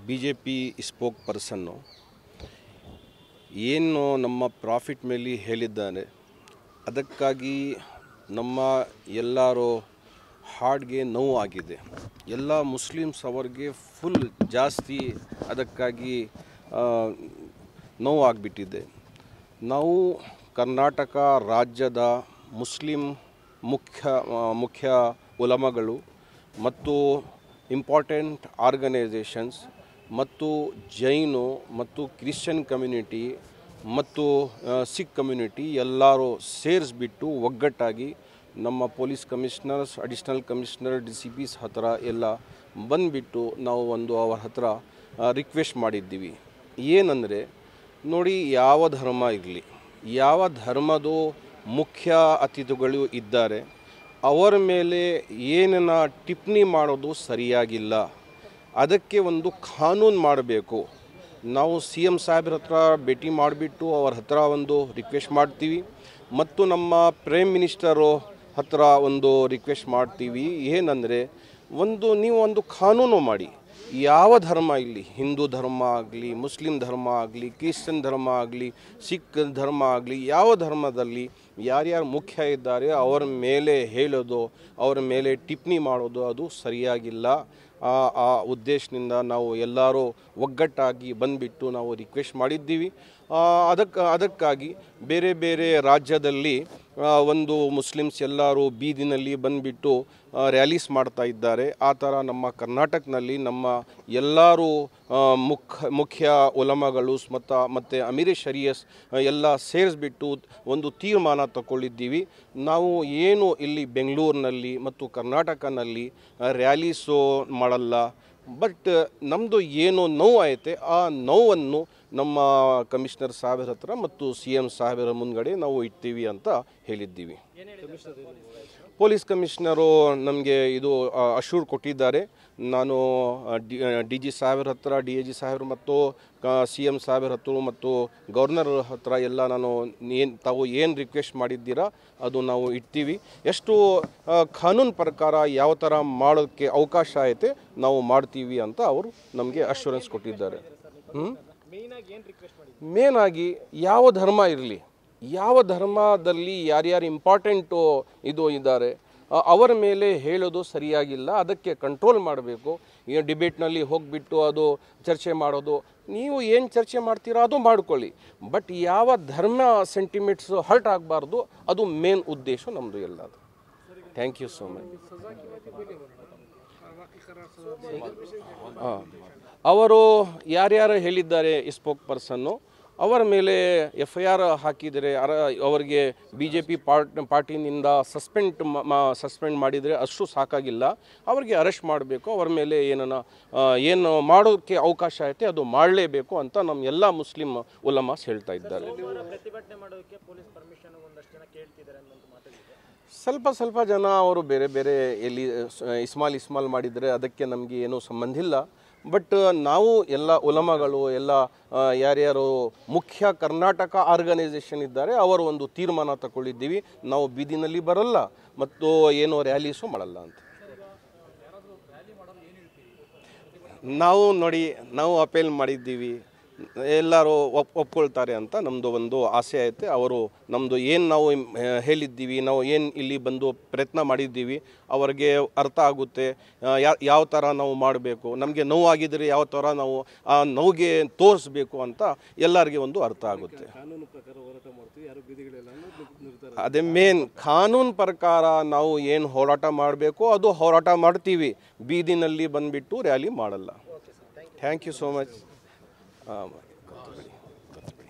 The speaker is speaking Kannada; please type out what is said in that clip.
B J P spokesperson ಏನು ನಮ್ಮ ಪ್ರಾಫಿಟ್ ಮೇಲೆ ಹೇಳಿದ್ದಾನೆ ಅದಕ್ಕಾಗಿ ನಮ್ಮ ಎಲ್ಲರೂ ಹಾರ್ಟ್ಗೆ ನೋವು ಆಗಿದೆ ಎಲ್ಲ ಮುಸ್ಲಿಮ್ಸ್ ಅವರಿಗೆ ಫುಲ್ ಜಾಸ್ತಿ ಅದಕ್ಕಾಗಿ ಆ, ನೋವು ಆಗಿಬಿಟ್ಟಿದೆ ನಾವು ಕರ್ನಾಟಕ ರಾಜ್ಯದ ಮುಸ್ಲಿಂ ಮುಖ್ಯ ಆ, ಮುಖ್ಯ ಉಲಮಗಳು ಮತ್ತು ಇಂಪಾರ್ಟೆಂಟ್ ಆರ್ಗನೈಸೇಷನ್ಸ್ ಮತ್ತು ಜೈನು ಮತ್ತು ಕ್ರಿಶ್ಚಿಯನ್ ಕಮ್ಯುನಿಟಿ ಮತ್ತು ಆ, ಸಿಖ್ ಕಮ್ಯುನಿಟಿ ಎಲ್ಲರೂ ಸೇರಿಸ್ಬಿಟ್ಟು ಒಗ್ಗಟ್ಟಾಗಿ ನಮ್ಮ police commissioners additional commissioner D C Ps ಹತ್ರ ಎಲ್ಲ ಬಂದುಬಿಟ್ಟು ನಾವು ಒಂದು ಅವರ ಹತ್ರ ರಿಕ್ವೆಸ್ಟ್ ಮಾಡಿದ್ದೀವಿ ಏನಂದರೆ ನೋಡಿ ಯಾವ ಧರ್ಮ ಇರಲಿ ಯಾವ ಧರ್ಮದ ಮುಖ್ಯ ಅತಿಥಿಗಳು ಇದ್ದಾರೆ ಅವರ ಮೇಲೆ ಏನನ್ನ ಟಿಪ್ಪಣಿ ಮಾಡೋದು ಸರಿಯಾಗಿಲ್ಲ ಅದಕ್ಕೆ ಒಂದು ಕಾನೂನು ಮಾಡಬೇಕು ನಾವು ಸಿ ಎಮ್ ಸಾಹೇಬ್ರ ಹತ್ರ ಭೇಟಿ ಮಾಡಿಬಿಟ್ಟು ಅವ್ರ ಹತ್ರ ಒಂದು ರಿಕ್ವೆಸ್ಟ್ ಮಾಡ್ತೀವಿ ಮತ್ತು ನಮ್ಮ ಪ್ರೈಮ್ ಮಿನಿಸ್ಟರು ಹತ್ರ ಒಂದು ರಿಕ್ವೆಸ್ಟ್ ಮಾಡ್ತೀವಿ ಏನಂದರೆ ಒಂದು ನೀವು ಒಂದು ಕಾನೂನು ಮಾಡಿ ಯಾವ ಧರ್ಮ ಇಲ್ಲಿ ಹಿಂದೂ ಧರ್ಮ ಆಗಲಿ ಮುಸ್ಲಿಂ ಧರ್ಮ ಆಗಲಿ ಕ್ರಿಶ್ಚಿಯನ್ ಧರ್ಮ ಆಗಲಿ ಸಿಖ್ ಧರ್ಮ ಆಗಲಿ ಯಾವ ಧರ್ಮದಲ್ಲಿ ಯಾರ್ಯಾರು ಮುಖ್ಯ ಇದ್ದಾರೆ ಅವರ ಮೇಲೆ ಹೇಳೋದು ಅವರ ಮೇಲೆ ಟಿಪ್ಪಣಿ ಮಾಡೋದು ಅದು ಸರಿಯಾಗಿಲ್ಲ ಆ ಆ ಉದ್ದೇಶದಿಂದ ನಾವು ಎಲ್ಲರೂ ಒಗ್ಗಟ್ಟಾಗಿ ಬಂದುಬಿಟ್ಟು ನಾವು ರಿಕ್ವೆಸ್ಟ್ ಮಾಡಿದ್ದೀವಿ ಅದಕ್ಕೆ ಅದಕ್ಕಾಗಿ ಬೇರೆ ಬೇರೆ ರಾಜ್ಯದಲ್ಲಿ ಆ, ಒಂದು ಮುಸ್ಲಿಮ್ಸ್ ಎಲ್ಲರೂ ಬೀದಿನಲ್ಲಿ ಬಂದುಬಿಟ್ಟು ರ್ಯಾಲೀಸ್ ಮಾಡ್ತಾ ಇದ್ದಾರೆ ಆ ಥರ ನಮ್ಮ ಕರ್ನಾಟಕದಲ್ಲಿ ನಮ್ಮ ಎಲ್ಲರೂ ಆ, ಮುಖ್ಯ ಮುಖ್ಯ ಉಲಮಗಳು ಮತ್ತು ಮತ್ತು ಅಮೀರಿ ಶರಿಯಸ್ ಎಲ್ಲ ಸೇರಿಸ್ಬಿಟ್ಟು ಒಂದು ತೀರ್ಮಾನ ತಗೊಳ್ಳಿದ್ದೀವಿ ನಾವು ಏನು ಇಲ್ಲಿ ಬೆಂಗಳೂರಿನಲ್ಲಿ ಮತ್ತು ಕರ್ನಾಟಕನಲ್ಲಿ ರ್ಯಾಲೀಸು ಮಾಡಲ್ಲ ಬಟ್ ನಮ್ಮದು ಏನು ನೋವು ಐತೆ ಆ ನೋವನ್ನು ನಮ್ಮ ಕಮಿಷನರ್ ಸಾಹೇಬ್ರ ಹತ್ರ ಮತ್ತು ಸಿ ಎಮ್ ಸಾಹೇಬರ ಮುಂದ್ಗಡೆ ನಾವು ಇಡ್ತೀವಿ ಅಂತ ಹೇಳಿದ್ದೀವಿ ಪೊಲೀಸ್ ಕಮಿಷನರು ನಮಗೆ ಇದು ಅಶೂರ್ ಕೊಟ್ಟಿದ್ದಾರೆ ನಾನು ಡಿ ಜಿ ಸಾಹೇಬ್ರ ಹತ್ರ ಡಿ ಎ ಜಿ ಸಾಹೇಬ್ರು ಮತ್ತು ಸಿ ಎಮ್ ಸಾಹೇಬ್ರ ಹತ್ರ ಮತ್ತು ಗವರ್ನರ್ ಹತ್ರ ಎಲ್ಲ ನಾನು ಏನು ತಾವು ಏನು ರಿಕ್ವೆಸ್ಟ್ ಮಾಡಿದ್ದೀರಾ ಅದು ನಾವು ಇಡ್ತೀವಿ ಎಷ್ಟು ಆ, ಕಾನೂನು ಪ್ರಕಾರ ಯಾವ ಥರ ಮಾಡೋಕ್ಕೆ ಅವಕಾಶ ಐತೆ ನಾವು ಮಾಡ್ತೀವಿ ಅಂತ ಅವರು ನಮಗೆ ಅಶ್ಯೂರೆನ್ಸ್ ಕೊಟ್ಟಿದ್ದಾರೆ ಹ್ಞೂ ಮೇನ್ ಆಗಿ ಯಾವ ಧರ್ಮ ಇರಲಿ ಯಾವ ಧರ್ಮದಲ್ಲಿ ಯಾರ್ಯಾರು ಇಂಪಾರ್ಟೆಂಟು ಇದು ಇದ್ದಾರೆ ಅ- ಅವರ ಮೇಲೆ ಹೇಳೋದು ಸರಿಯಾಗಿಲ್ಲ ಅದಕ್ಕೆ ಕಂಟ್ರೋಲ್ ಮಾಡಬೇಕು ಈ ಡಿಬೇಟ್ನಲ್ಲಿ ಹೋಗಿಬಿಟ್ಟು ಅದು ಚರ್ಚೆ ಮಾಡೋದು ನೀವು ಏನು ಚರ್ಚೆ ಮಾಡ್ತೀರಾ ಅದು ಮಾಡ್ಕೊಳ್ಳಿ ಬಟ್ ಯಾವ ಧರ್ಮ ಸೆಂಟಿಮೆಂಟ್ಸ್ ಹರ್ಟ್ ಆಗಬಾರ್ದು ಅದು ಮೇನ್ ಉದ್ದೇಶ ನಮ್ಮದು ಎಲ್ಲ ಥ್ಯಾಂಕ್ ಯು ಸೋ ಮಚ್ ಹಾಂ ಅವರು ಯಾರ್ಯಾರು ಹೇಳಿದ್ದಾರೆ ಸ್ಪೋಕ್ ಪರ್ಸನ್ನು ಅವರ ಮೇಲೆ ಎಫ್ ಐ ಆರ್ ಹಾಕಿದರೆ ಅರ ಅವರಿಗೆ ಬಿ ಜೆ ಪಿ ಪಾರ್ಟ್ ಪಾರ್ಟಿನಿಂದ ಸಸ್ಪೆಂಡ್ ಸಸ್ಪೆಂಡ್ ಮಾಡಿದರೆ ಅಷ್ಟು ಸಾಕಾಗಿಲ್ಲ ಅವರಿಗೆ ಅರೆಸ್ಟ್ ಮಾಡಬೇಕು ಅವರ ಮೇಲೆ ಏನನ್ನ ಆ, ಏನು ಮಾಡೋಕ್ಕೆ ಅವಕಾಶ ಐತೆ ಅದು ಮಾಡಲೇಬೇಕು ಅಂತ ನಮ್ಮ ಎಲ್ಲ ಮುಸ್ಲಿಂ ಉಲಮಾಸ್ ಹೇಳ್ತಾ ಇದ್ದಾರೆ ಪ್ರತಿಭಟನೆ ಮಾಡೋದಕ್ಕೆ ಪೊಲೀಸ್ ಪರ್ಮಿಷನ್ ಒಂದಷ್ಟು ಜನ ಕೇಳ್ತಿದ್ದಾರೆ ಅನ್ನೋ ಮಾತಾಡಿದೆ ಸ್ವಲ್ಪ ಸ್ವಲ್ಪ ಜನ ಅವರು ಬೇರೆ ಬೇರೆ ಎಲ್ಲಿ ಸ- ಇಸ್ಮಾಲ್ ಇಸ್ಮಾಲ್ ಮಾಡಿದರೆ ಅದಕ್ಕೆ ನಮಗೆ ಏನೂ ಸಂಬಂಧ ಇಲ್ಲ ಬಟ್ ನಾವು ಎಲ್ಲ ಉಲಮಗಳು ಎಲ್ಲ ಆ, ಯಾರ್ಯಾರು ಮುಖ್ಯ ಕರ್ನಾಟಕ ಆರ್ಗನೈಸೇಷನ್ ಇದ್ದಾರೆ ಅವರು ಒಂದು ತೀರ್ಮಾನ ತಗೊಳ್ಳಿದ್ದೀವಿ ನಾವು ಬೀದಿನಲ್ಲಿ ಬರಲ್ಲ ಮತ್ತು ಏನು ರ್ಯಾಲೀಸು ಮಾಡಲ್ಲ ಅಂತ ನಾವು ನೋಡಿ ನಾವು ಅಪೀಲ್ ಮಾಡಿದ್ದೀವಿ ಎಲ್ಲರೂ ಒಪ್ ಒಪ್ಕೊಳ್ತಾರೆ ಅಂತ ನಮ್ಮದು ಒಂದು ಆಸೆ ಐತೆ ಅವರು ನಮ್ಮದು ಏನು ನಾವು ಇಮ್- ಹೇಳಿದ್ದೀವಿ ನಾವು ಏನು ಇಲ್ಲಿ ಬಂದು ಪ್ರಯತ್ನ ಮಾಡಿದ್ದೀವಿ ಅವರಿಗೆ ಅರ್ಥ ಆಗುತ್ತೆ ಆ, ಯಾ- ಯಾವ ಥರ ನಾವು ಮಾಡಬೇಕು ನಮಗೆ ನೋವಾಗಿದ್ದರೆ ಯಾವ ಥರ ನಾವು ಆ ನೋವಿಗೆ ತೋರಿಸ್ಬೇಕು ಅಂತ ಎಲ್ಲರಿಗೆ ಒಂದು ಅರ್ಥ ಆಗುತ್ತೆ ಅದೇ ಮೇನ್ ಕಾನೂನು ಪ್ರಕಾರ ನಾವು ಏನು ಹೋರಾಟ ಮಾಡಬೇಕು ಅದು ಹೋರಾಟ ಮಾಡ್ತೀವಿ ಬೀದಿನಲ್ಲಿ ಬಂದುಬಿಟ್ಟು ರ್ಯಾಲಿ ಮಾಡಲ್ಲ ಥ್ಯಾಂಕ್ ಯು ಸೋ ಮಚ್